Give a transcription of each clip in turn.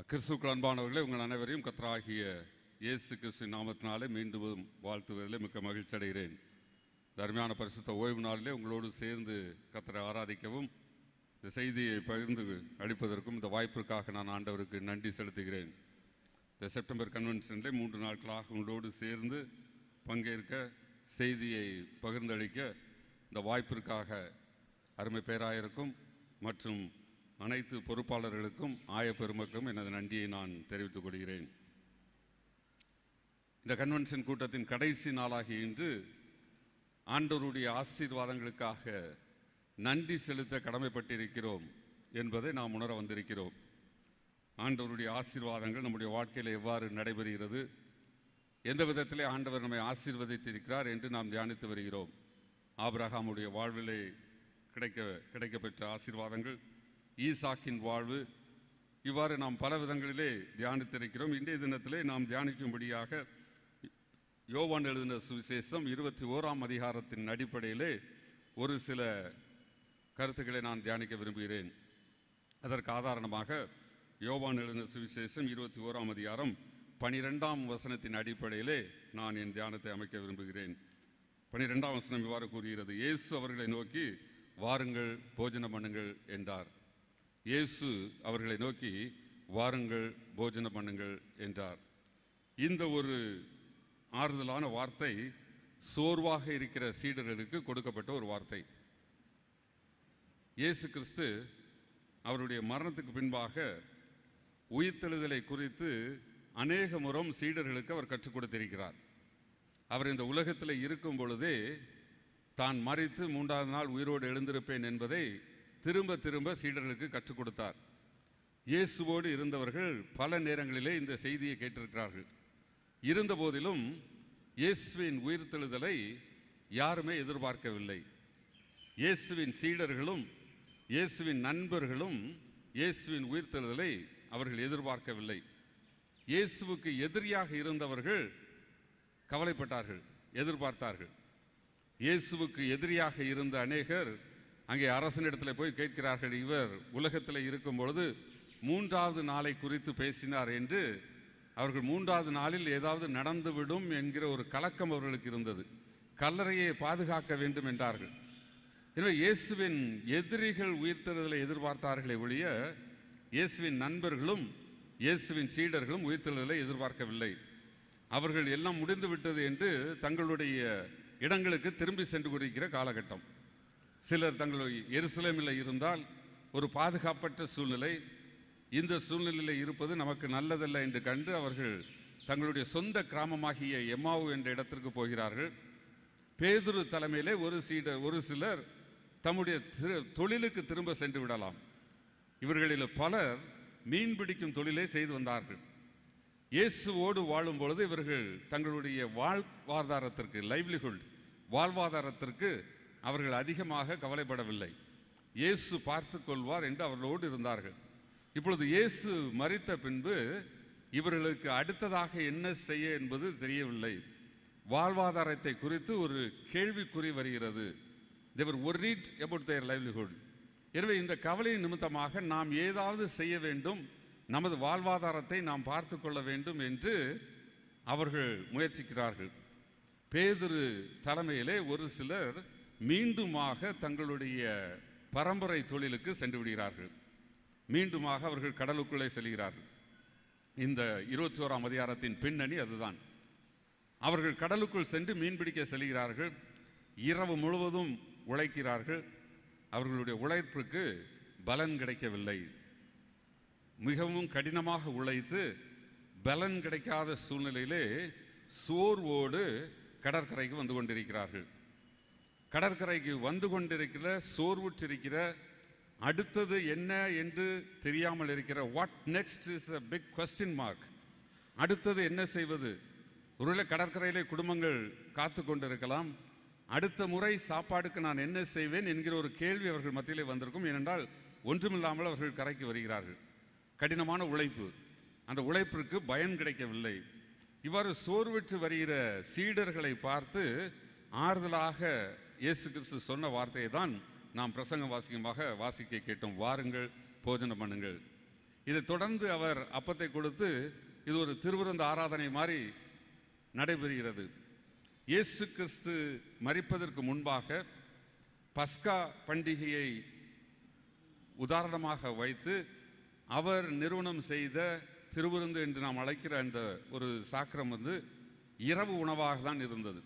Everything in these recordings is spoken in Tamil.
கிறிஸ்துக்கள் அன்பானவர்களே உங்கள் அனைவரையும் கத்தராகிய இயேசு கிறிஸ்து நாமத்தினாலே மீண்டும் வாழ்த்துவதில் மிக்க மகிழ்ச்சி அடைகிறேன் இந்த அருமையான பரிசுத்த ஓய்வு நாளிலே உங்களோடு சேர்ந்து கத்தரை ஆராதிக்கவும் இந்த செய்தியை பகிர்ந்து அளிப்பதற்கும் இந்த வாய்ப்பிற்காக நான் ஆண்டவருக்கு நன்றி செலுத்துகிறேன் இந்த செப்டம்பர் கன்வென்ஷனிலே மூன்று நாட்களாக உங்களோடு சேர்ந்து பங்கேற்க செய்தியை பகிர்ந்தளிக்க இந்த வாய்ப்பிற்காக அருமை பேராயருக்கும் மற்றும் அனைத்து பொறுப்பாளர்களுக்கும் ஆய பெருமக்களும் எனது நன்றியை நான் தெரிவித்துக் கொள்கிறேன் இந்த கன்வென்ஷன் கூட்டத்தின் கடைசி நாளாகிய இன்று ஆண்டவருடைய ஆசீர்வாதங்களுக்காக நன்றி செலுத்த கடமைப்பட்டிருக்கிறோம் என்பதை நாம் உணர வந்திருக்கிறோம் ஆண்டவருடைய ஆசீர்வாதங்கள் நம்முடைய வாழ்க்கையில் எவ்வாறு நடைபெறுகிறது எந்த விதத்திலே ஆண்டவர் நம்மை ஆசீர்வதித்திருக்கிறார் என்று நாம் தியானித்து வருகிறோம் ஆபிரகாமுடைய வாழ்விலே கிடைக்க கிடைக்கப்பெற்ற ஆசீர்வாதங்கள் ஈசாக்கின் வாழ்வு இவ்வாறு நாம் பல விதங்களிலே தியானித்திருக்கிறோம் இன்றைய தினத்திலே நாம் தியானிக்கும்படியாக யோவான் எழுதின சுவிசேஷம் இருபத்தி ஓராம் அதிகாரத்தின் அடிப்படையிலே ஒரு சில கருத்துக்களை நான் தியானிக்க விரும்புகிறேன் அதற்கு ஆதாரணமாக யோவான் எழுதின சுவிசேஷம் இருபத்தி ஓராம் அதிகாரம் பனிரெண்டாம் வசனத்தின் அடிப்படையிலே நான் என் தியானத்தை அமைக்க விரும்புகிறேன் பனிரெண்டாம் வசனம் இவ்வாறு கூறுகிறது இயேசு அவர்களை நோக்கி வாருங்கள் போஜனம் பண்ணுங்கள் என்றார் இயேசு அவர்களை நோக்கி வாருங்கள் போஜனம் பண்ணுங்கள் என்றார் இந்த ஒரு ஆறுதலான வார்த்தை சோர்வாக இருக்கிற சீடர்களுக்கு கொடுக்கப்பட்ட ஒரு வார்த்தை இயேசு கிறிஸ்து அவருடைய மரணத்துக்கு பின்பாக உயிர்த்தெழுதலை குறித்து அநேக முறம் சீடர்களுக்கு அவர் கற்றுக் கொடுத்திருக்கிறார் அவர் இந்த உலகத்தில் இருக்கும் பொழுதே தான் மறித்து மூன்றாவது நாள் உயிரோடு எழுந்திருப்பேன் என்பதை திரும்ப திரும்ப சீடர்களுக்கு கற்றுக் கொடுத்தார் இயேசுவோடு இருந்தவர்கள் பல நேரங்களிலே இந்த செய்தியை கேட்டிருக்கிறார்கள் இருந்த போதிலும் இயேசுவின் உயிர்த்தெழுதலை யாருமே எதிர்பார்க்கவில்லை இயேசுவின் சீடர்களும் இயேசுவின் நண்பர்களும் இயேசுவின் உயிர்த்தெழுதலை அவர்கள் எதிர்பார்க்கவில்லை இயேசுவுக்கு எதிரியாக இருந்தவர்கள் கவலைப்பட்டார்கள் எதிர்பார்த்தார்கள் இயேசுவுக்கு எதிரியாக இருந்த அநேகர் அங்கே அரசனிடத்தில் போய் கேட்கிறார்கள் இவர் உலகத்தில் இருக்கும் பொழுது மூன்றாவது நாளை குறித்து பேசினார் என்று அவர்கள் மூன்றாவது நாளில் ஏதாவது நடந்துவிடும் என்கிற ஒரு கலக்கம் அவர்களுக்கு இருந்தது கல்லறையை பாதுகாக்க வேண்டும் என்றார்கள் எனவே இயேசுவின் எதிரிகள் உயிர்த்தெழுதலை எதிர்பார்த்தார்களே ஒழிய இயேசுவின் நண்பர்களும் இயேசுவின் சீடர்களும் உயிர்த்தெழுதலை எதிர்பார்க்கவில்லை அவர்கள் எல்லாம் முடிந்து விட்டது என்று தங்களுடைய இடங்களுக்கு திரும்பி சென்று கொண்டிருக்கிற காலகட்டம் சிலர் தங்கள் எருசலேமில் இருந்தால் ஒரு பாதுகாப்பற்ற சூழ்நிலை இந்த சூழ்நிலையில் இருப்பது நமக்கு நல்லதல்ல என்று கண்டு அவர்கள் தங்களுடைய சொந்த கிராமமாகிய எம்மாவு என்ற இடத்திற்கு போகிறார்கள் பேதுரு தலைமையிலே ஒரு சீட ஒரு சிலர் தம்முடைய திரு- தொழிலுக்கு திரும்ப சென்று விடலாம் இவர்களில் பலர் மீன் பிடிக்கும் தொழிலை செய்து வந்தார்கள் இயேசுவோடு வாழும் பொழுது இவர்கள் தங்களுடைய வாழ்வாதாரத்திற்கு லைவ்லிஹுட் வாழ்வாதாரத்திற்கு அவர்கள் அதிகமாக கவலைப்படவில்லை இயேசு பார்த்து கொள்வார் என்று அவர்களோடு இருந்தார்கள் இப்பொழுது இயேசு மரித்த பின்பு இவர்களுக்கு அடுத்ததாக என்ன செய்ய என்பது தெரியவில்லை வாழ்வாதாரத்தை குறித்து ஒரு கேள்விக்குறி வருகிறது தேவர் worried about their livelihood எனவே இந்த கவலை நிமித்தமாக நாம் ஏதாவது செய்ய வேண்டும் நமது வாழ்வாதாரத்தை நாம் பார்த்து கொள்ள வேண்டும் என்று அவர்கள் முயற்சிக்கிறார்கள் பேதுரு தலைமையிலே ஒரு சிலர் மீண்டுமாக தங்களுடைய பரம்பரை தொழிலுக்கு சென்று விடுகிறார்கள் மீண்டுமாக அவர்கள் கடலுக்குள்ளே செல்கிறார்கள் இந்த இருபத்தி ஓராம் அதிகாரத்தின் பின்னணி அதுதான் அவர்கள் கடலுக்குள் சென்று மீன்பிடிக்க செல்கிறார்கள் இரவு முழுவதும் உழைக்கிறார்கள் அவர்களுடைய உழைப்பிற்கு பலன் கிடைக்கவில்லை மிகவும் கடினமாக உழைத்து பலன் கிடைக்காத சூழ்நிலையிலே சோர்வோடு கடற்கரைக்கு வந்து கொண்டிருக்கிறார்கள் கடற்கரைக்கு வந்து கொண்டிருக்கிற சோர்வுற்றிருக்கிற அடுத்தது என்ன என்று தெரியாமல் இருக்கிற what next is a big question mark அடுத்தது என்ன செய்வது ஒருவேளை கடற்கரையிலே குடும்பங்கள் காத்து கொண்டிருக்கலாம் அடுத்த முறை சாப்பாடுக்கு நான் என்ன செய்வேன் என்கிற ஒரு கேள்வி அவர்கள் மத்தியிலே வந்திருக்கும் ஏனென்றால் ஒன்றுமில்லாமல் அவர்கள் கரைக்கு வருகிறார்கள் கடினமான உழைப்பு அந்த உழைப்பிற்கு பயன் கிடைக்கவில்லை இவ்வாறு சோர்வுற்று வருகிற சீடர்களை பார்த்து ஆறுதலாக இயேசு கிறிஸ்து சொன்ன வார்த்தையை தான் நாம் பிரசங்கம் வாசிக்குமாக வாசிக்க கேட்டோம் வாருங்கள் போஜனம் பண்ணுங்கள் இதை தொடர்ந்து அவர் அப்பத்தை கொடுத்து இது ஒரு திருவிருந்த ஆராதனை மாதிரி நடைபெறுகிறது இயேசு கிறிஸ்து மரிப்பதற்கு முன்பாக பஸ்கா பண்டிகையை உதாரணமாக வைத்து அவர் நிறுவனம் செய்த திருவிருந்து என்று நாம் அழைக்கிற அந்த ஒரு சாக்கிரம் வந்து இரவு உணவாக தான் இருந்தது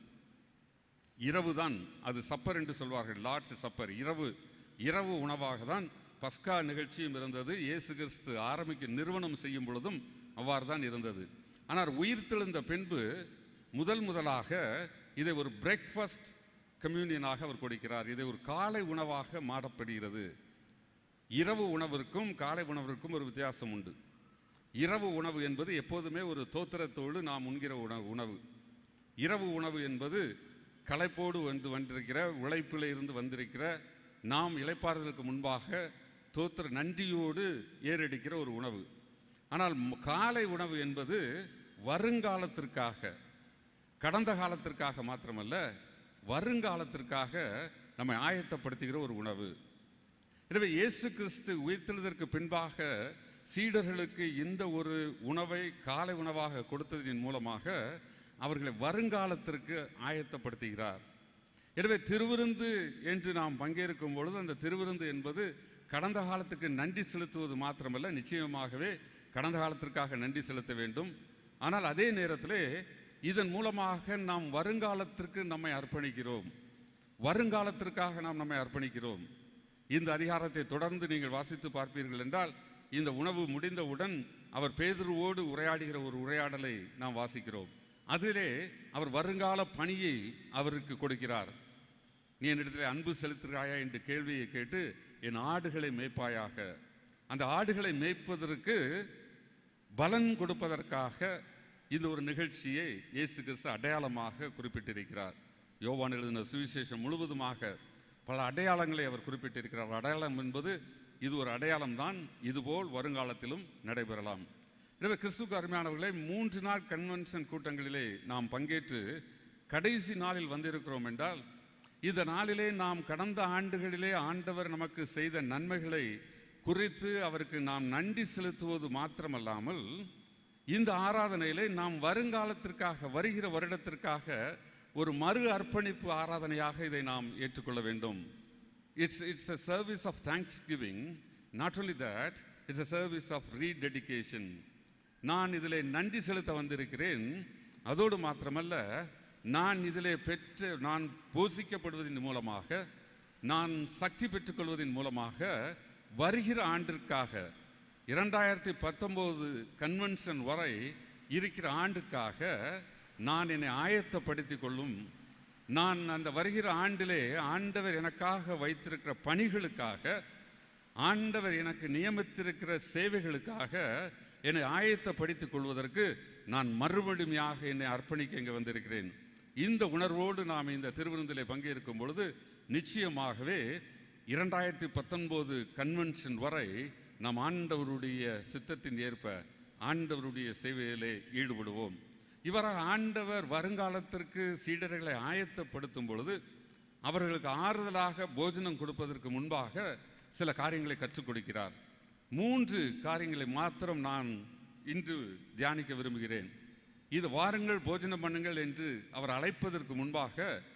இரவு தான் அது சப்பர் என்று சொல்வார்கள் லார்ட்ஸ் சப்பர் இரவு இரவு உணவாக தான் பஸ்கா நிகழ்ச்சியும் இருந்தது இயேசு கிறிஸ்து ஆரம்பிக்க நிறுவனம் செய்யும் பொழுதும் அவ்வாறு தான் இருந்தது ஆனால் உயிர்த்தெழுந்த பின்பு முதல் முதலாக இதை ஒரு பிரேக்ஃபாஸ்ட் கம்யூனியனாக அவர் கொடுக்கிறார் இதை ஒரு காலை உணவாக மாறப்படுகிறது இரவு உணவிற்கும் காலை உணவிற்கும் ஒரு வித்தியாசம் உண்டு இரவு உணவு என்பது எப்போதுமே ஒரு தோத்திரத்தோடு நாம் உண்கிற உணவு உணவு இரவு உணவு என்பது களைப்போடு வந்து வந்திருக்கிற உழைப்பில் இருந்து வந்திருக்கிற நாம் இளைப்பாறுதலுக்கு முன்பாக தோத்திர நன்றியோடு ஏறெடுக்கிற ஒரு உணவு ஆனால் ம- காலை உணவு என்பது வருங்காலத்திற்காக கடந்த காலத்திற்காக மாத்திரமல்ல வருங்காலத்திற்காக நம்மை ஆயத்தப்படுத்துகிற ஒரு உணவு எனவே இயேசு கிறிஸ்து உயிர்த்தெழுதற்கு பின்பாக சீடர்களுக்கு இந்த ஒரு உணவை காலை உணவாக கொடுத்ததின் மூலமாக அவர்களை வருங்காலத்திற்கு ஆயத்தப்படுத்துகிறார் எனவே திருவிருந்து என்று நாம் பங்கேற்கும் பொழுது அந்த திருவிருந்து என்பது கடந்த காலத்துக்கு நன்றி செலுத்துவது மாத்திரமல்ல நிச்சயமாகவே கடந்த காலத்திற்காக நன்றி செலுத்த வேண்டும் ஆனால் அதே நேரத்திலே இதன் மூலமாக நாம் வருங்காலத்திற்கு நம்மை அர்ப்பணிக்கிறோம் வருங்காலத்திற்காக நாம் நம்மை அர்ப்பணிக்கிறோம் இந்த அதிகாரத்தை தொடர்ந்து நீங்கள் வாசித்து பார்ப்பீர்கள் என்றால் இந்த உணவு முடிந்தவுடன் அவர் பேதுருவோடு உரையாடுகிற ஒரு உரையாடலை நாம் வாசிக்கிறோம் அதிலே அவர் வருங்கால பணியை அவருக்கு கொடுக்கிறார் நீ என்னிடத்தில் அன்பு செலுத்துகிறாயா என்று கேள்வியை கேட்டு என் ஆடுகளை மேய்ப்பாயாக அந்த ஆடுகளை மேய்ப்பதற்கு பலன் கொடுப்பதற்காக இந்த ஒரு நிகழ்ச்சியை இயேசு கிறிஸ்து அடையாளமாக குறிப்பிட்டிருக்கிறார் யோவான் எழுதின சுவிசேஷம் முழுவதுமாக பல அடையாளங்களை அவர் குறிப்பிட்டிருக்கிறார் அடையாளம் என்பது இது ஒரு அடையாளம் தான் இதுபோல் வருங்காலத்திலும் நடைபெறலாம் எனவே கிறிஸ்துக்கு அருமையானவர்களே மூன்று நாள் கன்வென்ஷன் கூட்டங்களிலே நாம் பங்கேற்று கடைசி நாளில் வந்திருக்கிறோம் என்றால் இந்த நாளிலே நாம் கடந்த ஆண்டுகளிலே ஆண்டவர் நமக்கு செய்த நன்மைகளை குறித்து அவருக்கு நாம் நன்றி செலுத்துவது மாத்திரமல்லாமல் இந்த ஆராதனையிலே நாம் வருங்காலத்திற்காக வருகிற வருடத்திற்காக ஒரு மறு அர்ப்பணிப்பு ஆராதனையாக இதை நாம் ஏற்றுக்கொள்ள வேண்டும் it's it's a service of thanksgiving not only that it's a service of rededication நான் இதிலே நன்றி செலுத்த வந்திருக்கிறேன் அதோடு மாத்திரமல்ல நான் இதிலே பெற்று நான் போஷிக்கப்படுவதன் மூலமாக நான் சக்தி பெற்றுக்கொள்வதன் மூலமாக வருகிற ஆண்டிற்காக இரண்டாயிரத்தி பத்தொம்போது கன்வென்ஷன் வரை இருக்கிற ஆண்டுக்காக நான் என்னை ஆயத்தப்படுத்திக் கொள்ளும் நான் அந்த வருகிற ஆண்டிலே ஆண்டவர் எனக்காக வைத்திருக்கிற பணிகளுக்காக ஆண்டவர் எனக்கு நியமித்திருக்கிற சேவைகளுக்காக என்னை ஆயத்தப்படுத்திக் கொள்வதற்கு நான் மறுபடியுமாக என்னை அர்ப்பணிக்க இங்கே வந்திருக்கிறேன் இந்த உணர்வோடு நாம் இந்த திருவிருந்திலே பங்கேற்கும் பொழுது நிச்சயமாகவே இரண்டாயிரத்தி பத்தொன்பது கன்வென்ஷன் வரை நாம் ஆண்டவருடைய சித்தத்தின் ஏற்ப ஆண்டவருடைய சேவையிலே ஈடுபடுவோம் இவராக ஆண்டவர் வருங்காலத்திற்கு சீடர்களை ஆயத்தப்படுத்தும் பொழுது அவர்களுக்கு ஆறுதலாக போஜனம் கொடுப்பதற்கு முன்பாக சில காரியங்களை கற்றுக் கொடுக்கிறார் மூன்று காரியங்களை மாத்திரம் நான் இன்று தியானிக்க விரும்புகிறேன் இது வாருங்கள் போஜனம் பண்ணுங்கள் என்று அவர் அழைப்பதற்கு முன்பாக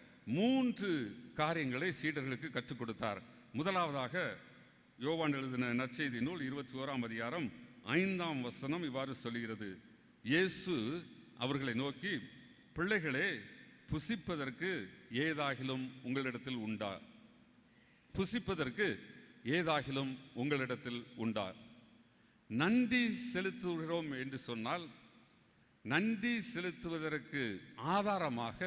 மூன்று காரியங்களை சீடர்களுக்கு கற்றுக் கொடுத்தார் முதலாவதாக யோவான் எழுதின நற்செய்தி நூல் இருபத்தி ஓராம் அதிகாரம் ஐந்தாம் வசனம் இவ்வாறு சொல்கிறது இயேசு அவர்களை நோக்கி பிள்ளைகளே புசிப்பதற்கு ஏதாகிலும் உங்களிடத்தில் உண்டா புசிப்பதற்கு ஏதாகிலும் உங்களிடத்தில் உண்டா நன்றி செலுத்துகிறோம் என்று சொன்னால் நன்றி செலுத்துவதற்கு ஆதாரமாக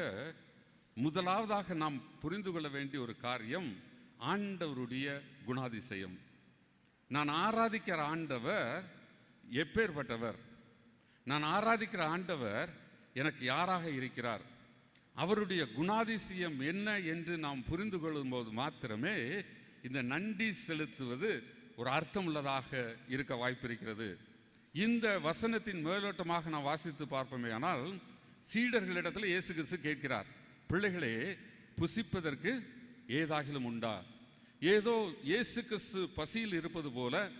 முதலாவதாக நாம் புரிந்து கொள்ள வேண்டிய ஒரு காரியம் ஆண்டவருடைய குணாதிசயம் நான் ஆராதிக்கிற ஆண்டவர் எப்பேற்பட்டவர் நான் ஆராதிக்கிற ஆண்டவர் எனக்கு யாராக இருக்கிறார் அவருடைய குணாதிசயம் என்ன என்று நாம் புரிந்து கொள்ளும்போது மாத்திரமே இந்த நன்றி செலுத்துவது ஒரு அர்த்தமுள்ளதாக இருக்க வாய்ப்பிருக்கிறது இந்த வசனத்தின் மேலோட்டமாக நாம் வாசித்து பார்ப்போமே ஆனால் சீடர்களிடத்தில் இயேசு கிறிஸ்து கேட்கிறார் பிள்ளைகளே புசிப்பதற்கு ஏதாகிலும் உண்டா ஏதோ இயேசு கிறிஸ்து பசியில் இருப்பது போல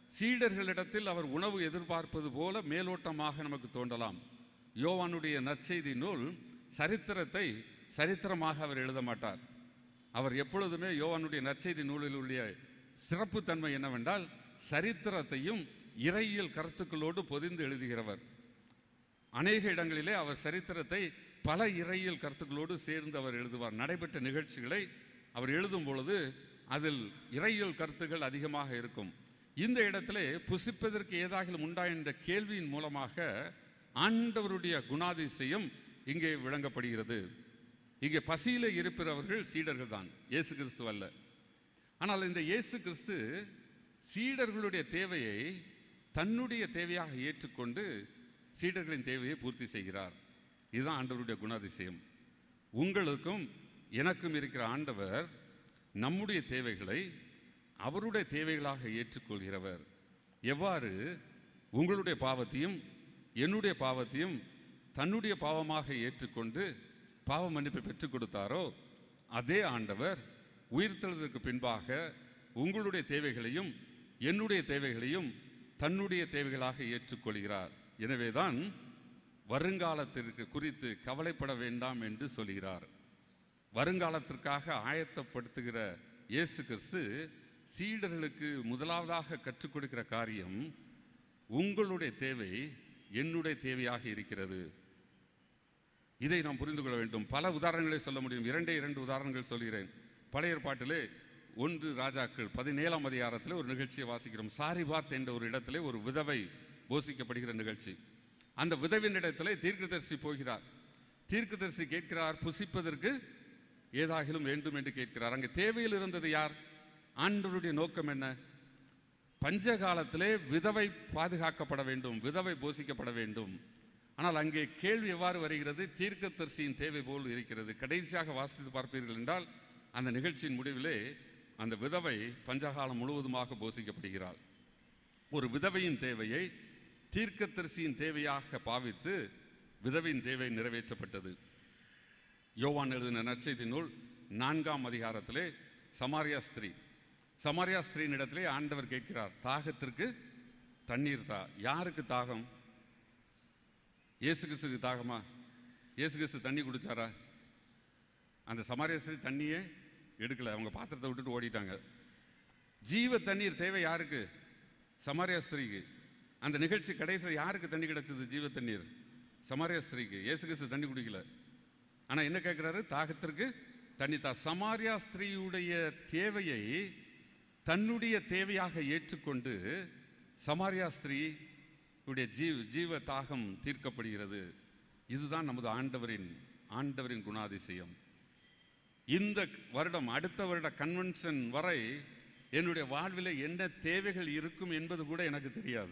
சீடர்களிடத்தில் அவர் உணவு எதிர்பார்ப்பது போல மேலோட்டமாக நமக்கு தோன்றலாம் யோவானுடைய நற்செய்தி நூல் சரித்திரத்தை சரித்திரமாக அவர் எழுத மாட்டார் அவர் எப்பொழுதுமே யோவானுடைய நற்செய்தி நூலில் உள்ள சிறப்பு தன்மை என்னவென்றால் சரித்திரத்தையும் இறையியல் கருத்துக்களோடு பொதிந்து எழுதுகிறவர் அநேக இடங்களிலே அவர் சரித்திரத்தை பல இறையியல் கருத்துக்களோடு சேர்ந்து அவர் எழுதுவார் நடைபெற்ற நிகழ்ச்சிகளை அவர் எழுதும் பொழுது அதில் இறையியல் கருத்துக்கள் அதிகமாக இருக்கும் இந்த இடத்திலே புசிப்பதற்கு ஏதாகிலும் உண்டா என்ற கேள்வியின் மூலமாக ஆண்டவருடைய குணாதிசயம் இங்கே விளங்கப்படுகிறது இங்கே பசியில இருப்பவர்கள் சீடர்கள் தான் இயேசு கிறிஸ்து அல்ல ஆனால் இந்த இயேசு கிறிஸ்து சீடர்களுடைய தேவையை தன்னுடைய தேவையாக ஏற்றுக்கொண்டு சீடர்களின் தேவையை பூர்த்தி செய்கிறார் இதுதான் ஆண்டவருடைய குணாதிசயம் உங்களுக்கும் எனக்கும் இருக்கிற ஆண்டவர் நம்முடைய தேவைகளை அவருடைய தேவைகளாக ஏற்றுக்கொள்கிறவர் எவ்வாறு உங்களுடைய பாவத்தையும் என்னுடைய பாவத்தையும் தன்னுடைய பாவமாக ஏற்றுக்கொண்டு பாவ மன்னிப்பை பெற்றுக் கொடுத்தாரோ அதே ஆண்டவர் உயிர்த்தெழுதற்கு பின்பாக உங்களுடைய தேவைகளையும் என்னுடைய தேவைகளையும் தன்னுடைய தேவைகளாக ஏற்றுக்கொள்கிறார் எனவேதான் வருங்காலத்திற்கு குறித்து கவலைப்பட வேண்டாம் என்று சொல்கிறார் வருங்காலத்திற்காக ஆயத்தப்படுத்துகிற இயேசு கிறிஸ்து சீடர்களுக்கு முதலாவதாக கற்றுக் கொடுக்கிற காரியம் உங்களுடைய தேவை என்னுடைய தேவையாக இருக்கிறது இதை நாம் புரிந்து கொள்ள வேண்டும் பல உதாரணங்களை சொல்ல முடியும் இரண்டே இரண்டு உதாரணங்கள் சொல்கிறேன் பழைய ஏற்பாட்டிலே ஒன்று ராஜாக்கள் பதினேழாம் அதிகாரத்தில் ஒரு நிகழ்ச்சியை வாசிக்கிறோம் சாரிபாத் என்ற ஒரு இடத்திலே ஒரு விதவை போஷிக்கப்படுகிற நிகழ்ச்சி அந்த விதவின் இடத்திலே தீர்க்கதரிசி போகிறார் தீர்க்கதரிசி கேட்கிறார் புசிப்பதற்கு ஏதாகிலும் வேண்டும் என்று கேட்கிறார் அங்கே தேவையில் இருந்தது யார் ஆண்டவருடைய நோக்கம் என்ன பஞ்ச காலத்திலே விதவை பாதுகாக்கப்பட வேண்டும் விதவை போஷிக்கப்பட வேண்டும் ஆனால் அங்கே கேள்வி எவ்வாறு வருகிறது தீர்க்கதரிசியின் தேவை போல் இருக்கிறது கடைசியாக வாசித்து பார்ப்பீர்கள் என்றால் அந்த நிகழ்ச்சியின் முடிவிலே அந்த விதவை பஞ்சகாலம் முழுவதுமாக போஷிக்கப்படுகிறாள் ஒரு விதவையின் தேவையை தீர்க்கதரிசியின் தேவையாக பாவித்து விதவையின் தேவை நிறைவேற்றப்பட்டது யோவான் எழுதின நற்செய்தி நூல் நான்காம் அதிகாரத்திலே சமாரியா ஸ்திரீ சமாரியா ஸ்திரீயின் இடத்திலே ஆண்டவர் கேட்கிறார் தாகத்திற்கு தண்ணீர் தா யாருக்கு தாகம் இயேசு கிறிஸ்துக்கு தாகமா இயேசு கிறிஸ்து தண்ணி குடிச்சாரா அந்த சமாரியா ஸ்திரீ தண்ணியே எடுக்கல அவங்க பாத்திரத்தை விட்டுட்டு ஓடிட்டாங்க ஜீவ தண்ணீர் தேவை யாருக்கு சமாரியா ஸ்திரீக்கு அந்த நிகழ்ச்சி கடைசியில் யாருக்கு தண்ணி கிடைச்சது ஜீவ தண்ணீர் சமாரியா ஸ்திரீக்கு இயேசு கிறிஸ்து தண்ணி குடிக்கல ஆனா என்ன கேட்கிறாரு தாகத்திற்கு தண்ணி தா சமாரியா ஸ்திரீயுடைய தேவையை தன்னுடைய தேவையாக ஏற்றுக்கொண்டு சமாரியா ஸ்திரீ உடைய ஜீவ ஜீவ தாகம் தீர்க்கப்படுகிறது இதுதான் நமது ஆண்டவரின் ஆண்டவரின் குணாதிசயம் இந்த வருடம் அடுத்த வருட கன்வென்ஷன் வரை என்னுடைய வாழ்வில் என்ன தேவைகள் இருக்கும் என்பது கூட எனக்கு தெரியாது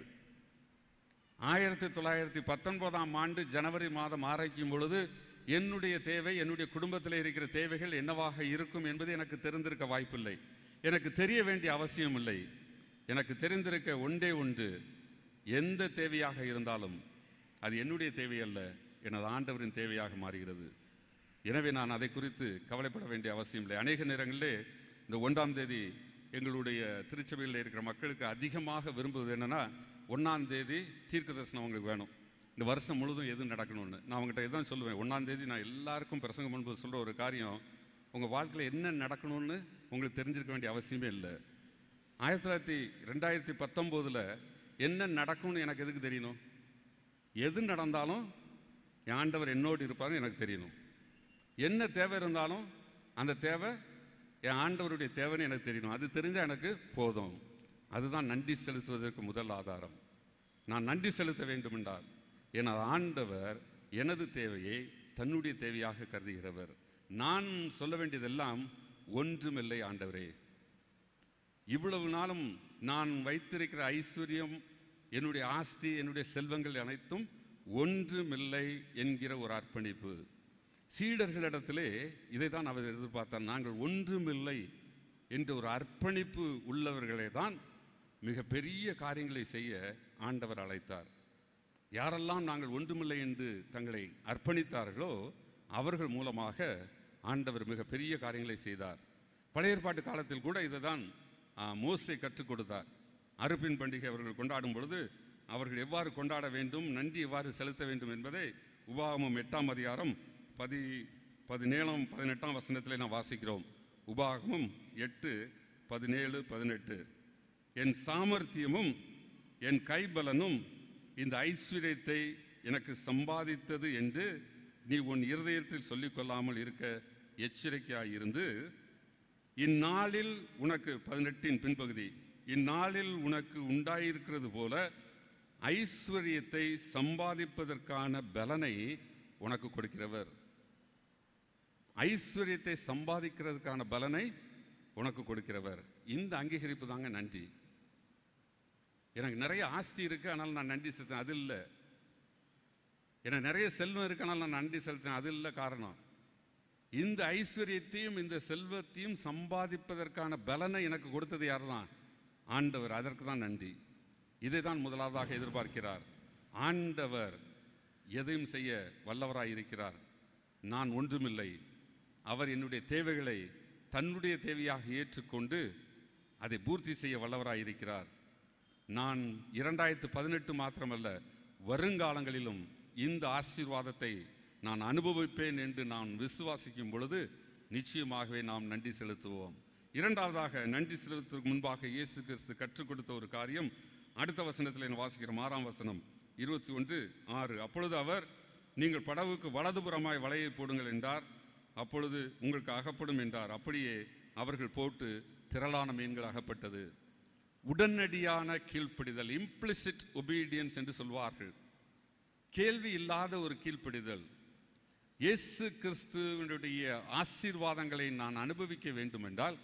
ஆயிரத்தி தொள்ளாயிரத்தி பத்தொன்பதாம் ஆண்டு ஜனவரி மாதம் ஆரம்பிக்கும் பொழுது என்னுடைய தேவை என்னுடைய குடும்பத்தில் இருக்கிற தேவைகள் என்னவாக இருக்கும் என்பது எனக்கு தெரிந்திருக்க வாய்ப்பில்லை எனக்கு தெரிய வேண்டிய அவசியம் இல்லை எனக்கு தெரிந்திருக்க ஒன்றே ஒன்று எந்த தேவையாக இருந்தாலும் அது என்னுடைய தேவை அல்ல எனது ஆண்டவரின் தேவையாக மாறுகிறது எனவே நான் அதை குறித்து கவலைப்பட வேண்டிய அவசியம் இல்லை அநேக நேரங்களிலே இந்த ஒன்றாம் தேதி எங்களுடைய திருச்சபையில் இருக்கிற மக்களுக்கு அதிகமாக விரும்புவது என்னன்னா ஒன்றாம் தேதி தீர்க்க தரிசனம் அவங்களுக்கு வேணும் இந்த வருஷம் முழுதும் எது நடக்கணும்னு நான் அவங்ககிட்ட இதான் சொல்லுவேன் ஒன்றாம் தேதி நான் எல்லாருக்கும் பிரசங்கம் பண்ணும்போது சொல்கிற ஒரு காரியம் உங்கள் வாழ்க்கையில் என்ன நடக்கணும்னு உங்களுக்கு தெரிஞ்சிருக்க வேண்டிய அவசியமே இல்லை ஆயிரத்தி தொள்ளாயிரத்தி ரெண்டாயிரத்தி பத்தொம்போதில் என்ன நடக்கும்னு எனக்கு எதுக்கு தெரியணும் எது நடந்தாலும் என் ஆண்டவர் என்னோடு இருப்பாருன்னு எனக்கு தெரியணும் என்ன தேவை இருந்தாலும் அந்த தேவை என் ஆண்டவருடைய தேவைன்னு எனக்கு தெரியணும் அது தெரிஞ்சால் எனக்கு போதும் அதுதான் நன்றி செலுத்துவதற்கு முதல் ஆதாரம் நான் நன்றி செலுத்த வேண்டும் என்றால் எனது ஆண்டவர் எனது தேவையை தன்னுடைய தேவையாக கருதுகிறவர் நான் சொல்ல வேண்டியதெல்லாம் ஒன்றுமில்லை ஆண்டவரே இவ்வளவு நாளும் நான் வைத்திருக்கிற ஐஸ்வர்யம் என்னுடைய ஆஸ்தி என்னுடைய செல்வங்கள் அனைத்தும் ஒன்றுமில்லை என்கிற ஒரு அர்ப்பணிப்பு சீடர்களிடத்திலே இதை தான் அவர் எதிர்பார்த்தார் நாங்கள் ஒன்றுமில்லை என்ற ஒரு அர்ப்பணிப்பு உள்ளவர்களே தான் மிக பெரிய காரியங்களை செய்ய ஆண்டவர் அழைத்தார் யாரெல்லாம் நாங்கள் ஒன்றுமில்லை என்று தங்களை அர்ப்பணித்தார்களோ அவர்கள் மூலமாக ஆண்டவர் மிக பெரிய காரியங்களை செய்தார் பழைய ஏற்பாட்டு காலத்தில் கூட இதை தான் மோசை கற்றுக் கொடுத்தார் அறுப்பின் பண்டிகை அவர்கள் கொண்டாடும் பொழுது அவர்கள் எவ்வாறு கொண்டாட வேண்டும் நன்றி எவ்வாறு செலுத்த வேண்டும் என்பதை உபாகமம் எட்டாம் அதிகாரம் பதி பதினேழாம் பதினெட்டாம் வசனத்தில் நாம் வாசிக்கிறோம் உபாகமம் எட்டு பதினேழு பதினெட்டு என் சாமர்த்தியமும் என் கைபலனும் இந்த ஐஸ்வர்யத்தை எனக்கு சம்பாதித்தது என்று நீ உன் இருதயத்தில் சொல்லிக்கொள்ளாமல் இருக்க எச்சரிக்கையாயிருந்து இந்நாளில் உனக்கு பதினெட்டின் பின்பகுதி இந்நாளில் உனக்கு உண்டாயிருக்கிறது போல ஐஸ்வர்யத்தை சம்பாதிப்பதற்கான பலனை உனக்கு கொடுக்கிறவர் ஐஸ்வர்யத்தை சம்பாதிக்கிறதுக்கான பலனை உனக்கு கொடுக்கிறவர் இந்த அங்கீகரிப்பு தாங்க நன்றி எனக்கு நிறைய ஆஸ்தி இருக்கு ஆனால் நான் நன்றி செலுத்தேன் அது இல்லை எனக்கு நிறைய செல்வம் இருக்கு ஆனால் நான் நன்றி செலுத்தேன் அது இல்லை காரணம் இந்த ஐஸ்வர்யத்தையும் இந்த செல்வத்தையும் சம்பாதிப்பதற்கான பலனை எனக்கு கொடுத்தது யார் தான் ஆண்டவர் அதற்கு தான் நன்றி இதை தான் முதலாவதாக எதிர்பார்க்கிறார் ஆண்டவர் எதையும் செய்ய வல்லவராய் இருக்கிறார் நான் ஒன்றுமில்லை அவர் என்னுடைய தேவைகளை தன்னுடைய தேவையாக ஏற்றுக்கொண்டு அதை பூர்த்தி செய்ய வல்லவராய் இருக்கிறார் நான் இரண்டாயிரத்து பதினெட்டு மாத்திரமல்ல வருங்காலங்களிலும் இந்த ஆசீர்வாதத்தை நான் அனுபவிப்பேன் என்று நான் விசுவாசிக்கும் பொழுது நிச்சயமாகவே நாம் நன்றி செலுத்துவோம் இரண்டாவதாக நன்றி செலுத்துவதற்கு முன்பாக இயேசு கிறிஸ்து கற்றுக் கொடுத்த ஒரு காரியம் அடுத்த வசனத்தில் நான் வாசிக்கிறோம் ஆறாம் வசனம் இருபத்தி ஒன்று ஆறு அப்பொழுது அவர் நீங்கள் படவுக்கு வலதுபுறமாய் வலையை போடுங்கள் என்றார் அப்பொழுது உங்களுக்கு அகப்படும் என்றார் அப்படியே அவர்கள் போட்டு திரளான மீன்கள் அகப்பட்டது உடனடியான கீழ்ப்படிதல் இம்ப்ளிசிட் ஒபீடியன்ஸ் என்று சொல்வார்கள் கேள்வி இல்லாத ஒரு கீழ்ப்படிதல் இயேசு கிறிஸ்துவனுடைய ஆசீர்வாதங்களை நான் அனுபவிக்க வேண்டும் என்றால்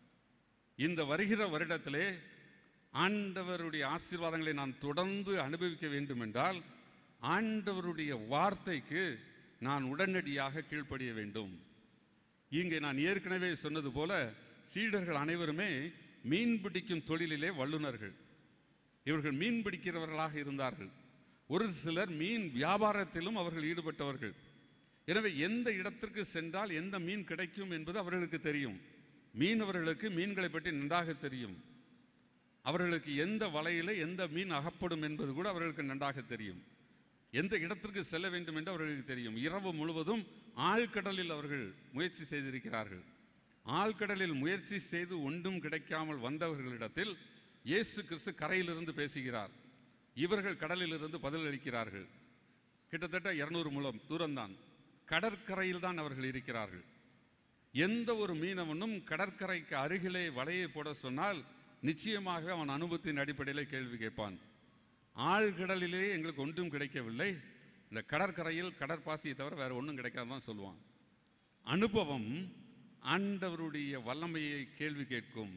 இந்த வருகிற வருடத்திலே ஆண்டவருடைய ஆசீர்வாதங்களை நான் தொடர்ந்து அனுபவிக்க வேண்டும் என்றால் ஆண்டவருடைய வார்த்தைக்கு நான் உடனடியாக கீழ்ப்படிய வேண்டும் இங்கே நான் ஏற்கனவே சொன்னது போல சீடர்கள் அனைவருமே மீன் பிடிக்கும் தொழிலிலே வல்லுனர்கள் இவர்கள் மீன் பிடிக்கிறவர்களாக இருந்தார்கள் ஒரு சிலர் மீன் வியாபாரத்திலும் அவர்கள் ஈடுபட்டவர்கள் எனவே எந்த இடத்திற்கு சென்றால் எந்த மீன் கிடைக்கும் என்பது அவர்களுக்கு தெரியும் மீனவர்களுக்கு மீன்களை பற்றி நன்றாக தெரியும் அவர்களுக்கு எந்த வலையில எந்த மீன் அகப்படும் என்பது கூட அவர்களுக்கு நன்றாக தெரியும் எந்த இடத்திற்கு செல்ல வேண்டும் என்று அவர்களுக்கு தெரியும் இரவு முழுவதும் ஆழ்கடலில் அவர்கள் முயற்சி செய்திருக்கிறார்கள் ஆழ்கடலில் முயற்சி செய்து ஒன்றும் கிடைக்காமல் வந்தவர்களிடத்தில் இயேசு கிறிஸ்து கரையிலிருந்து பேசுகிறார் இவர்கள் கடலிலிருந்து பதிலளிக்கிறார்கள் கிட்டத்தட்ட இருநூறு முழம் தூரம்தான் கடற்கரையில் தான் அவர்கள் இருக்கிறார்கள் எந்த ஒரு மீனவனும் கடற்கரைக்கு அருகிலே வலையை போட சொன்னால் நிச்சயமாக அவன் அனுபவத்தின் அடிப்படையில் கேள்வி கேட்பான் ஆழ்கடலிலே எங்களுக்கு ஒன்றும் கிடைக்கவில்லை இந்த கடற்கரையில் கடற்பாசியை தவிர வேற ஒன்றும் கிடைக்காதுதான் சொல்லுவான் அனுபவம் ஆண்டவருடைய வல்லமையை கேள்வி கேட்கும்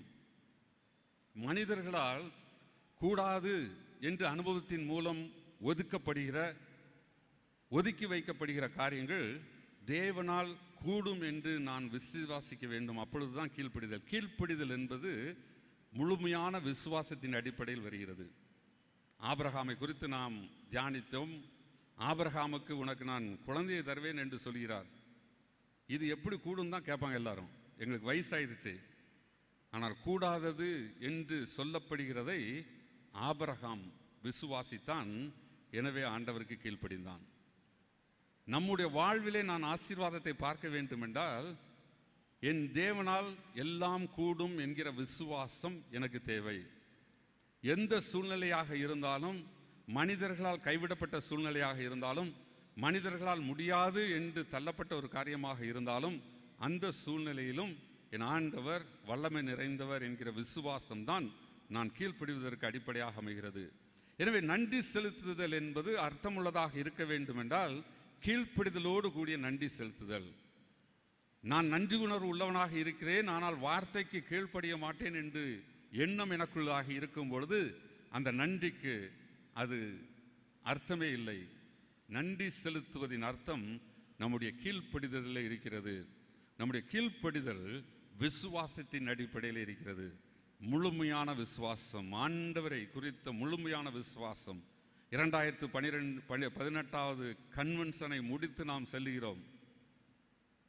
மனிதர்களால் கூடாது என்று அனுபவத்தின் மூலம் ஒதுக்கப்படுகிற ஒதுக்கி வைக்கப்படுகிற காரியங்கள் தேவனால் கூடும் என்று நான் விசுவாசிக்க வேண்டும் அப்பொழுதுதான் கீழ்ப்படிதல் கீழ்ப்படிதல் என்பது முழுமையான விசுவாசத்தின் அடிப்படையில் வருகிறது ஆபிரகாமை குறித்து நாம் தியானித்தோம் ஆபிரகாமுக்கு உனக்கு நான் குழந்தையை தருவேன் என்று சொல்கிறார் இது எப்படி கூடும் தான் கேட்பாங்க எல்லாரும் எங்களுக்கு வயசாயிருச்சு ஆனால் கூடாதது என்று சொல்லப்படுகிறதை ஆபிரகாம் விசுவாசித்தான் எனவே ஆண்டவருக்கு கீழ்ப்படிந்தான் நம்முடைய வாழ்விலே நான் ஆசீர்வாதத்தை பார்க்க வேண்டும் என்றால் என் தேவனால் எல்லாம் கூடும் என்கிற விசுவாசம் எனக்கு தேவை எந்த சூழ்நிலையாக இருந்தாலும் மனிதர்களால் கைவிடப்பட்ட சூழ்நிலையாக இருந்தாலும் மனிதர்களால் முடியாது என்று தள்ளப்பட்ட ஒரு காரியமாக இருந்தாலும் அந்த சூழ்நிலையிலும் என் ஆண்டவர் வல்லமை நிறைந்தவர் என்கிற விசுவாசம்தான் நான் கீழ்ப்படிவதற்கு அடிப்படையாக அமைகிறது எனவே நன்றி செலுத்துதல் என்பது அர்த்தமுள்ளதாக இருக்க வேண்டும் என்றால் கீழ்ப்படிதலோடு கூடிய நன்றி செலுத்துதல் நான் நன்றி உணர்வு உள்ளவனாக இருக்கிறேன் ஆனால் வார்த்தைக்கு கீழ்ப்படிய மாட்டேன் என்று எண்ணம் எனக்குள்ளாக இருக்கும் பொழுது அந்த நன்றிக்கு அது அர்த்தமே இல்லை நன்றி செலுத்துவதின் அர்த்தம் நம்முடைய கீழ்ப்படிதலில் இருக்கிறது நம்முடைய கீழ்ப்படிதல் விசுவாசத்தின் அடிப்படையில் இருக்கிறது முழுமையான விசுவாசம் ஆண்டவரை குறித்த முழுமையான விசுவாசம் இரண்டாயிரத்து பனிரெண்டு பனி பதினெட்டாவது கன்வென்ஷனை முடித்து நாம் செல்லுகிறோம்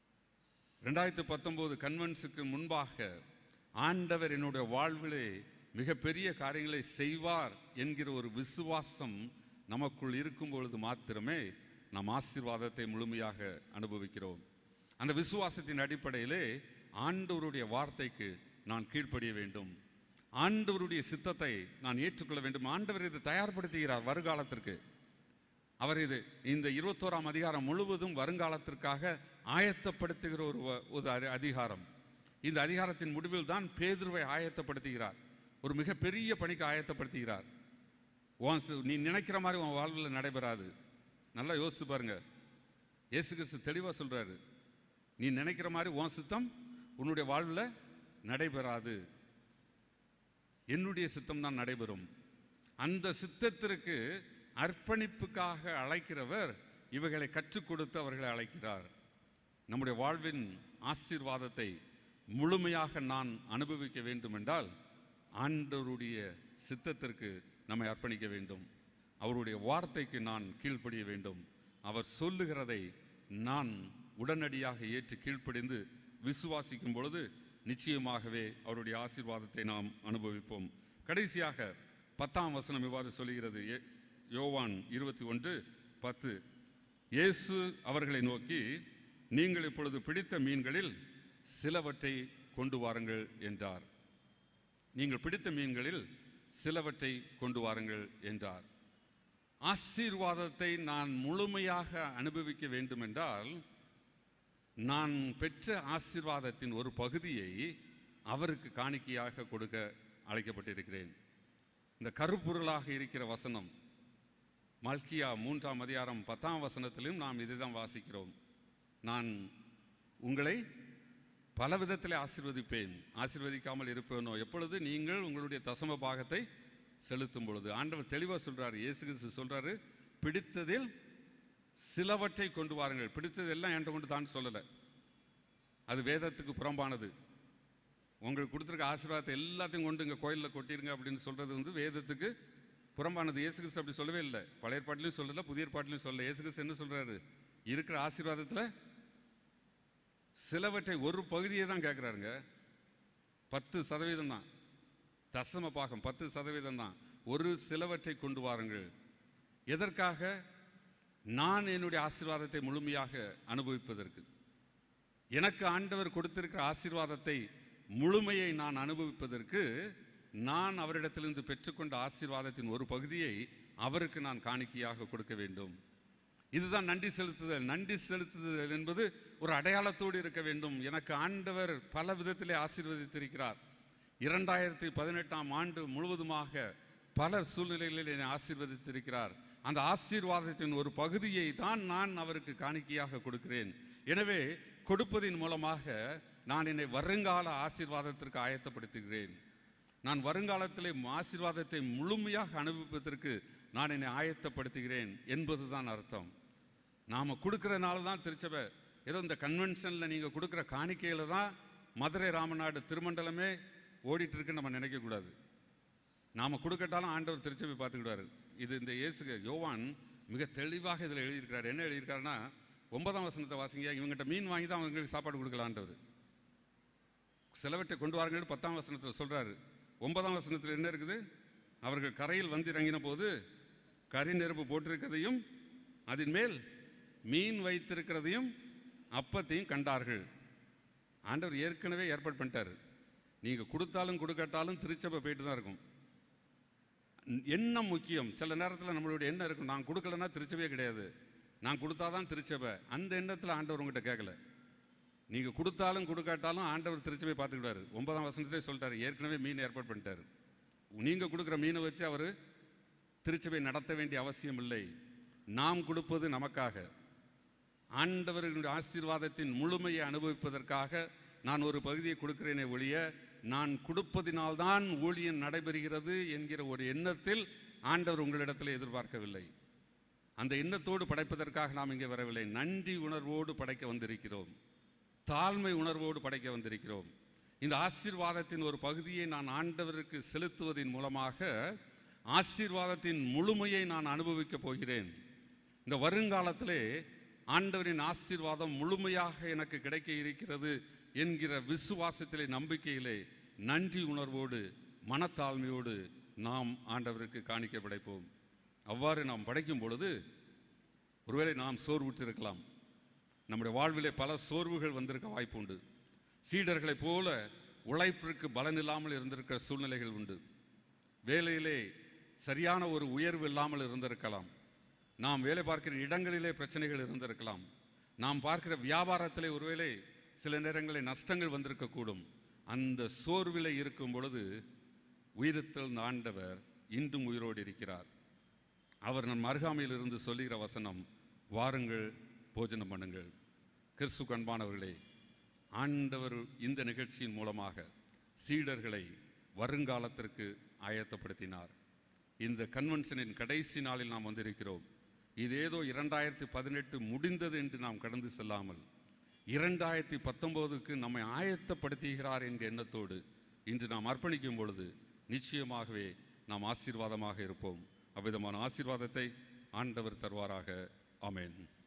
ரெண்டாயிரத்து பத்தொன்பது கன்வென்ஸுக்கு முன்பாக ஆண்டவர் என்னுடைய வாழ்விலே மிகப்பெரிய காரியங்களை செய்வார் என்கிற ஒரு விசுவாசம் நமக்குள் இருக்கும் பொழுது மாத்திரமே நாம் ஆசீர்வாதத்தை முழுமையாக அனுபவிக்கிறோம் அந்த விசுவாசத்தின் அடிப்படையிலே ஆண்டவருடைய வார்த்தைக்கு நான் கீழ்ப்படிய வேண்டும் ஆண்டவருடைய சித்தத்தை நான் ஏற்றுக்கொள்ள வேண்டும் ஆண்டவர் இதை தயார்படுத்துகிறார் வருகாலத்திற்கு அவர் இது இந்த இருபத்தோராம் அதிகாரம் முழுவதும் வருங்காலத்திற்காக ஆயத்தப்படுத்துகிற ஒரு வ- ஒரு அதி- அதிகாரம் இந்த அதிகாரத்தின் முடிவில் தான் பேதுருவை ஆயத்தப்படுத்துகிறார் ஒரு மிகப்பெரிய பணிக்கு ஆயத்தப்படுத்துகிறார் உன் சி- நீ நினைக்கிற மாதிரி உன் வாழ்வில் நடைபெறாது நல்லா யோசிச்சு பாருங்க இயேசு கிறிஸ்து தெளிவாக சொல்றாரு நீ நினைக்கிற மாதிரி உன் சித்தம் உன்னுடைய வாழ்வில் நடைபெறாது என்னுடைய சித்தம் தான் நடைபெறும் அந்த சித்தத்திற்கு அர்ப்பணிப்புக்காக அழைக்கிறவர் இவைகளை கற்றுக் கொடுத்து அவர்களை அழைக்கிறார் நம்முடைய வாழ்வின் ஆசீர்வாதத்தை முழுமையாக நான் அனுபவிக்க வேண்டும் என்றால் ஆண்டவருடைய சித்தத்திற்கு நம்மை அர்ப்பணிக்க வேண்டும் அவருடைய வார்த்தைக்கு நான் கீழ்ப்படிய வேண்டும் அவர் சொல்லுகிறதை நான் உடனடியாக ஏற்று கீழ்ப்படிந்து விசுவாசிக்கும் பொழுது நிச்சயமாகவே அவருடைய ஆசீர்வாதத்தை நாம் அனுபவிப்போம் கடைசியாக பத்தாம் வசனம் இவ்வாறு சொல்கிறது யே- யோவான் இருபத்தி ஒன்று பத்து இயேசு அவர்களை நோக்கி நீங்கள் இப்பொழுது பிடித்த மீன்களில் சிலவற்றை கொண்டு வாருங்கள் என்றார் நீங்கள் பிடித்த மீன்களில் சிலவற்றை கொண்டு வாருங்கள் என்றார் ஆசீர்வாதத்தை நான் முழுமையாக அனுபவிக்க வேண்டும் என்றால் நான் பெற்ற ஆசீர்வாதத்தின் ஒரு பகுதியை அவருக்கு காணிக்கையாக கொடுக்க அழைக்கப்பட்டிருக்கிறேன் இந்த கருப்பொருளாக இருக்கிற வசனம் மல்கியா மூன்றாம் அதிகாரம் பத்தாம் வசனத்திலும் நாம் இதுதான் வாசிக்கிறோம் நான் உங்களை பல விதத்தில் ஆசீர்வதிப்பேன் ஆசீர்வதிக்காமல் இருப்பேனோ எப்பொழுது நீங்கள் உங்களுடைய தசம பாகத்தை செலுத்தும் பொழுது ஆண்டவர் தெளிவாக சொல்றாரு இயேசு கிறிஸ்து சொல்றாரு பிடித்ததில் சிலவற்றை கொண்டு வாருங்கள் பிடித்ததெல்லாம் என்கிட்ட கொண்டு தான் சொல்லலை அது வேதத்துக்கு புறம்பானது உங்களுக்கு கொடுத்துருக்க ஆசீர்வாதத்தை எல்லாத்தையும் கொண்டு இங்கே கோயிலில் கொட்டிருங்க அப்படின்னு சொல்றது வந்து வேதத்துக்கு புறம்பானது இயேசு கிறிஸ்து அப்படி சொல்லவே இல்லை பழைய பாட்டிலையும் சொல்லல புதிய பாட்டிலையும் சொல்லல இயேசு கிறிஸ்து என்ன சொல்றாரு இருக்கிற ஆசீர்வாதத்தில் சிலவற்றை ஒரு பகுதியை தான் கேட்குறாருங்க பத்து சதவீதம் தான் தசம பாகம் பத்து சதவீதம் தான் ஒரு சிலவற்றை கொண்டு வாருங்கள் எதற்காக நான் என்னுடைய ஆசீர்வாதத்தை முழுமையாக அனுபவிப்பதற்கு எனக்கு ஆண்டவர் கொடுத்திருக்கிற ஆசீர்வாதத்தை முழுமையை நான் அனுபவிப்பதற்கு நான் அவரிடத்திலிருந்து பெற்றுக்கொண்ட ஆசீர்வாதத்தின் ஒரு பகுதியை அவருக்கு நான் காணிக்கையாக கொடுக்க வேண்டும் இதுதான் நன்றி செலுத்துதல் நன்றி செலுத்துதல் என்பது ஒரு அடையாளத்தோடு இருக்க வேண்டும் எனக்கு ஆண்டவர் பல விதத்திலே ஆசீர்வதித்திருக்கிறார் இரண்டாயிரத்தி பதினெட்டாம் ஆண்டு முழுவதுமாக பல சூழ்நிலைகளில் என்னை ஆசீர்வதித்திருக்கிறார் அந்த ஆசீர்வாதத்தின் ஒரு பகுதியை தான் நான் அவருக்கு காணிக்கையாக கொடுக்கிறேன் எனவே கொடுப்பதின் மூலமாக நான் என்னை வருங்கால ஆசீர்வாதத்திற்கு ஆயத்தப்படுத்துகிறேன் நான் வருங்காலத்திலே ஆசீர்வாதத்தை முழுமையாக அனுபவிப்பதற்கு நான் என்னை ஆயத்தப்படுத்துகிறேன் என்பதுதான் அர்த்தம் நாம் கொடுக்கறனால தான் திருச்சபை ஏதோ இந்த கன்வென்ஷனில் நீங்கள் கொடுக்குற காணிக்கையில் தான் மதுரை ராமநாடு திருமண்டலமே ஓடிட்டு இருக்குன்னு நம்ம நினைக்கக்கூடாது நாம் கொடுக்கட்டாலும் ஆண்டவர் திருச்சபை பார்த்துக்கிடுவார் இது இந்த இயேசு யோவான் மிக தெளிவாக இதில் எழுதியிருக்கிறார் என்ன எழுதியிருக்காருன்னா ஒன்பதாம் வசனத்தை வாசிங்க இவங்ககிட்ட மீன் வாங்கி தான் அவங்களுக்கு சாப்பாடு கொடுக்கல ஆண்டவர் சிலவற்றை கொண்டு வாருங்கள் பத்தாம் வசனத்தில் சொல்றாரு ஒன்பதாம் வசனத்தில் என்ன இருக்குது அவர்கள் கரையில் வந்து இறங்கின போது கரி நெருப்பு போட்டிருக்கிறதையும் அதன் மேல் மீன் வைத்திருக்கிறதையும் அப்பத்தையும் கண்டார்கள் ஆண்டவர் ஏற்கனவே ஏற்பாடு பண்ணிட்டாரு நீங்கள் கொடுத்தாலும் கொடுக்காட்டாலும் திருச்சபை போயிட்டு தான் இருக்கும் எண்ணம் முக்கியம் சில நேரத்தில் நம்மளுடைய எண்ணம் இருக்கும் நான் கொடுக்கலன்னா திருச்சபையே கிடையாது நான் கொடுத்தாதான் திருச்சபை அந்த எண்ணத்தில் ஆண்டவர் உங்ககிட்ட கேட்கல நீங்கள் கொடுத்தாலும் கொடுக்காட்டாலும் ஆண்டவர் திருச்சபை பார்த்துக்கிட்டாரு ஒன்பதாம் வசனத்திலே சொல்லிட்டாரு ஏற்கனவே மீன் ஏற்பாடு பண்ணிட்டாரு நீங்கள் கொடுக்குற மீனை வச்சு அவர் திருச்சபை நடத்த வேண்டிய அவசியம் இல்லை நாம் கொடுப்பது நமக்காக ஆண்டவர்களுடைய ஆசீர்வாதத்தின் முழுமையை அனுபவிப்பதற்காக நான் ஒரு பகுதியை கொடுக்கிறேனே ஒழிய நான் கொடுப்பதினால்தான் ஊழியம் நடைபெறுகிறது என்கிற ஒரு எண்ணத்தில் ஆண்டவர் உங்களிடத்தில் எதிர்பார்க்கவில்லை அந்த எண்ணத்தோடு படைப்பதற்காக நாம் இங்கே வரவில்லை நன்றி உணர்வோடு படைக்க வந்திருக்கிறோம் தாழ்மை உணர்வோடு படைக்க வந்திருக்கிறோம் இந்த ஆசீர்வாதத்தின் ஒரு பகுதியை நான் ஆண்டவருக்கு செலுத்துவதன் மூலமாக ஆசீர்வாதத்தின் முழுமையை நான் அனுபவிக்கப் போகிறேன் இந்த வருங்காலத்திலே ஆண்டவரின் ஆசீர்வாதம் முழுமையாக எனக்கு கிடைக்க இருக்கிறது என்கிற விசுவாசத்திலே நம்பிக்கையிலே நன்றி உணர்வோடு மனத்தாழ்மையோடு நாம் ஆண்டவருக்கு காணிக்கை படைப்போம் அவ்வாறு நாம் படைக்கும் பொழுது ஒருவேளை நாம் சோர்வுற்றிருக்கலாம் நம்முடைய வாழ்விலே பல சோர்வுகள் வந்திருக்க வாய்ப்பு உண்டு சீடர்களைப் போல உழைப்பிற்கு பலன் இல்லாமல் இருந்திருக்கிற சூழ்நிலைகள் உண்டு வேலையிலே சரியான ஒரு உயர்வு இல்லாமல் இருந்திருக்கலாம் நாம் வேலை பார்க்கிற இடங்களிலே பிரச்சனைகள் இருந்திருக்கலாம் நாம் பார்க்கிற வியாபாரத்திலே ஒருவேளை சில நேரங்களில் நஷ்டங்கள் வந்திருக்கக்கூடும் அந்த சோர்விலே இருக்கும் பொழுது உயிர்த்தெழுந்த ஆண்டவர் இன்றும் உயிரோடு இருக்கிறார் அவர் நம் அருகாமையில் இருந்து சொல்லுகிற வசனம் வாருங்கள் போஜனம் பண்ணுங்கள் கிறிஸ்து கண்பானவர்களே ஆண்டவர் இந்த நிகழ்ச்சியின் மூலமாக சீடர்களை வருங்காலத்திற்கு ஆயத்தப்படுத்தினார் இந்த கன்வென்ஷனின் கடைசி நாளில் நாம் வந்திருக்கிறோம் இது ஏதோ இரண்டாயிரத்தி பதினெட்டு முடிந்தது என்று நாம் கடந்து செல்லாமல் இரண்டாயிரத்தி பத்தொம்போதுக்கு நம்மை ஆயத்தப்படுத்துகிறார் என்கிற எண்ணத்தோடு இன்று நாம் அர்ப்பணிக்கும் பொழுது நிச்சயமாகவே நாம் ஆசீர்வாதமாக இருப்போம் அவ்விதமான ஆசீர்வாதத்தை ஆண்டவர் தருவாராக ஆமென்